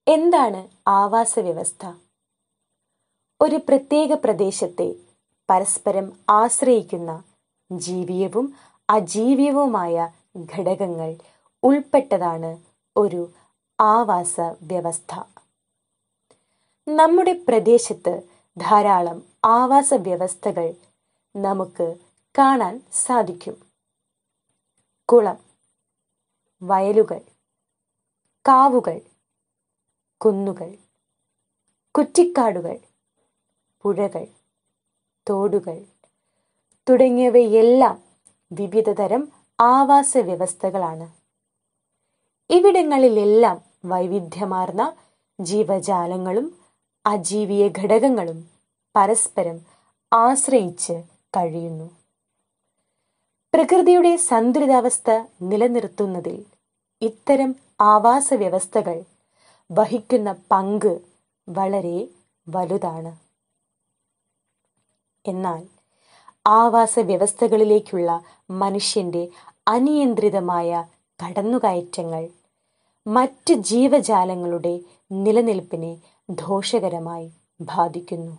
എന്താണ് ആവാസ വ്യവസ്ഥ ഒരു പ്രത്യേക പ്രദേശത്തെ പരസ്പരം ആശ്രയിക്കുന്ന ജീവിയവും അജീവ്യവുമായ ഘടകങ്ങൾ ഉൾപ്പെട്ടതാണ് ഒരു ആവാസ വ്യവസ്ഥ നമ്മുടെ പ്രദേശത്ത് ധാരാളം ആവാസ വ്യവസ്ഥകൾ നമുക്ക് കാണാൻ സാധിക്കും കുളം വയലുകൾ കാവുകൾ കുന്നുകൾ കുറ്റിക്കാടുകൾ പുഴകൾ തോടുകൾ തുടങ്ങിയവയെല്ലാം വിവിധതരം ആവാസ വ്യവസ്ഥകളാണ് ഇവിടങ്ങളിലെല്ലാം വൈവിധ്യമാർന്ന ജീവജാലങ്ങളും അജീവീയ ഘടകങ്ങളും പരസ്പരം ആശ്രയിച്ച് കഴിയുന്നു പ്രകൃതിയുടെ സന്തുലിതാവസ്ഥ നിലനിർത്തുന്നതിൽ ഇത്തരം ആവാസ വ്യവസ്ഥകൾ വഹിക്കുന്ന പങ്ക് വളരെ വലുതാണ് എന്നാൽ ആവാസ വ്യവസ്ഥകളിലേക്കുള്ള മനുഷ്യന്റെ അനിയന്ത്രിതമായ കടന്നുകയറ്റങ്ങൾ മറ്റ് ജീവജാലങ്ങളുടെ നിലനിൽപ്പിനെ ദോഷകരമായി ബാധിക്കുന്നു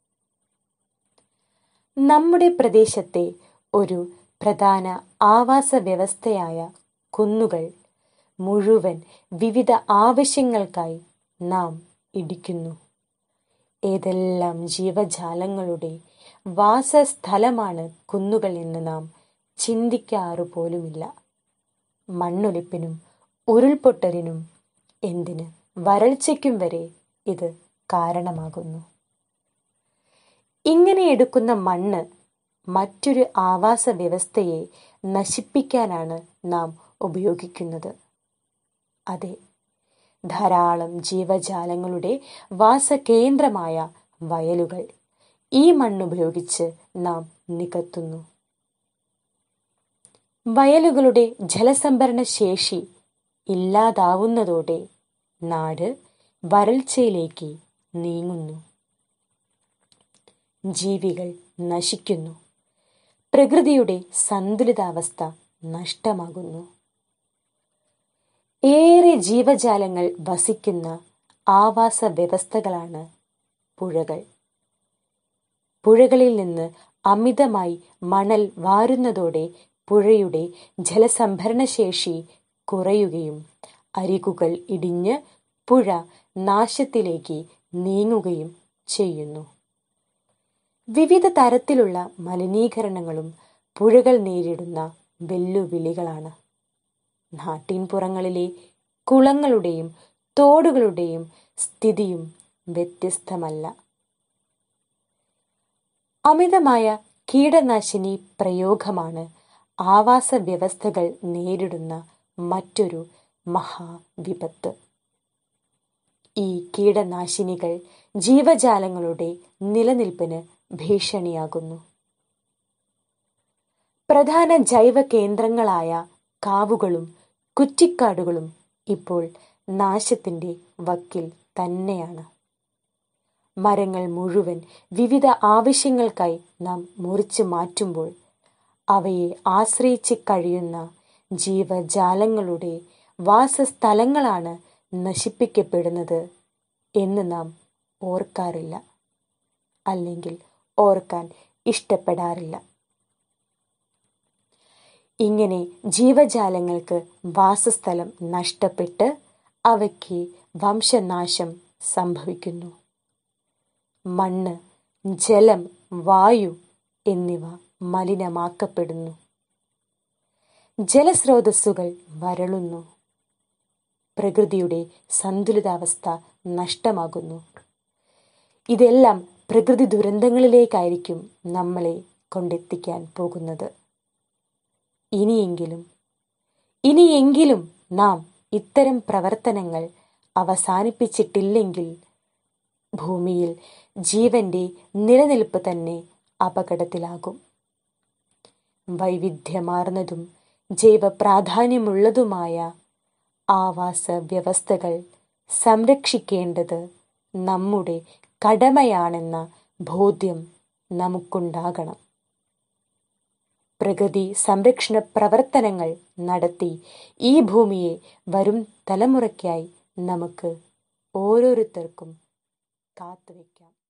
നമ്മുടെ പ്രദേശത്തെ ഒരു പ്രധാന ആവാസ വ്യവസ്ഥയായ കുന്നുകൾ മുഴുവൻ വിവിധ ആവശ്യങ്ങൾക്കായി നാം ഇടിക്കുന്നു ഏതെല്ലാം ജീവജാലങ്ങളുടെ വാസസ്ഥലമാണ് കുന്നുകൾ എന്ന് നാം ചിന്തിക്കാറു പോലുമില്ല മണ്ണൊലിപ്പിനും ഉരുൾപൊട്ടലിനും എന്തിന് വരൾച്ചയ്ക്കും വരെ ഇത് കാരണമാകുന്നു ഇങ്ങനെ എടുക്കുന്ന മണ്ണ് മറ്റൊരു ആവാസ വ്യവസ്ഥയെ നശിപ്പിക്കാനാണ് നാം ഉപയോഗിക്കുന്നത് അതെ ധാരാളം ജീവജാലങ്ങളുടെ വാസകേന്ദ്രമായ വയലുകൾ ഈ മണ്ണുപയോഗിച്ച് നാം നികത്തുന്നു വയലുകളുടെ ജലസംഭരണ ശേഷി ഇല്ലാതാവുന്നതോടെ നാട് വരൾച്ചയിലേക്ക് നീങ്ങുന്നു ജീവികൾ നശിക്കുന്നു പ്രകൃതിയുടെ സന്തുലിതാവസ്ഥ നഷ്ടമാകുന്നു ഏറെ ജീവജാലങ്ങൾ വസിക്കുന്ന ആവാസ വ്യവസ്ഥകളാണ് പുഴകൾ പുഴകളിൽ നിന്ന് അമിതമായി മണൽ വാരുന്നതോടെ പുഴയുടെ ജലസംഭരണശേഷി കുറയുകയും അരികുകൾ ഇടിഞ്ഞ് പുഴ നാശത്തിലേക്ക് നീങ്ങുകയും ചെയ്യുന്നു വിവിധ തരത്തിലുള്ള മലിനീകരണങ്ങളും പുഴകൾ നേരിടുന്ന വെല്ലുവിളികളാണ് നാട്ടിൻപുറങ്ങളിലെ കുളങ്ങളുടെയും തോടുകളുടെയും സ്ഥിതിയും വ്യത്യസ്തമല്ല അമിതമായ കീടനാശിനി പ്രയോഗമാണ് ആവാസ വ്യവസ്ഥകൾ നേരിടുന്ന മറ്റൊരു മഹാവിപത്ത് ഈ കീടനാശിനികൾ ജീവജാലങ്ങളുടെ നിലനിൽപ്പിന് ഭീഷണിയാകുന്നു പ്രധാന ജൈവ കേന്ദ്രങ്ങളായ കാവുകളും കുറ്റിക്കാടുകളും ഇപ്പോൾ നാശത്തിന്റെ വക്കിൽ തന്നെയാണ് മരങ്ങൾ മുഴുവൻ വിവിധ ആവശ്യങ്ങൾക്കായി നാം മുറിച്ചു മാറ്റുമ്പോൾ അവയെ ആശ്രയിച്ച് കഴിയുന്ന ജീവജാലങ്ങളുടെ വാസസ്ഥലങ്ങളാണ് നശിപ്പിക്കപ്പെടുന്നത് എന്ന് നാം ഓർക്കാറില്ല അല്ലെങ്കിൽ ഓർക്കാൻ ഇഷ്ടപ്പെടാറില്ല ഇങ്ങനെ ജീവജാലങ്ങൾക്ക് വാസസ്ഥലം നഷ്ടപ്പെട്ട് അവയ്ക്ക് വംശനാശം സംഭവിക്കുന്നു മണ്ണ് ജലം വായു എന്നിവ മലിനമാക്കപ്പെടുന്നു ജലസ്രോതസ്സുകൾ വരളുന്നു പ്രകൃതിയുടെ സന്തുലിതാവസ്ഥ നഷ്ടമാകുന്നു ഇതെല്ലാം പ്രകൃതി ദുരന്തങ്ങളിലേക്കായിരിക്കും നമ്മളെ കൊണ്ടെത്തിക്കാൻ പോകുന്നത് ഇനിയെങ്കിലും ഇനിയെങ്കിലും നാം ഇത്തരം പ്രവർത്തനങ്ങൾ അവസാനിപ്പിച്ചിട്ടില്ലെങ്കിൽ ഭൂമിയിൽ ജീവന്റെ നിലനിൽപ്പ് തന്നെ അപകടത്തിലാകും വൈവിധ്യമാർന്നതും ജൈവ പ്രാധാന്യമുള്ളതുമായ ആവാസ വ്യവസ്ഥകൾ സംരക്ഷിക്കേണ്ടത് നമ്മുടെ കടമയാണെന്ന ബോധ്യം നമുക്കുണ്ടാകണം പ്രകൃതി സംരക്ഷണ പ്രവർത്തനങ്ങൾ നടത്തി ഈ ഭൂമിയെ വരും തലമുറയ്ക്കായി നമുക്ക് ഓരോരുത്തർക്കും കാത്തുവയ്ക്കാം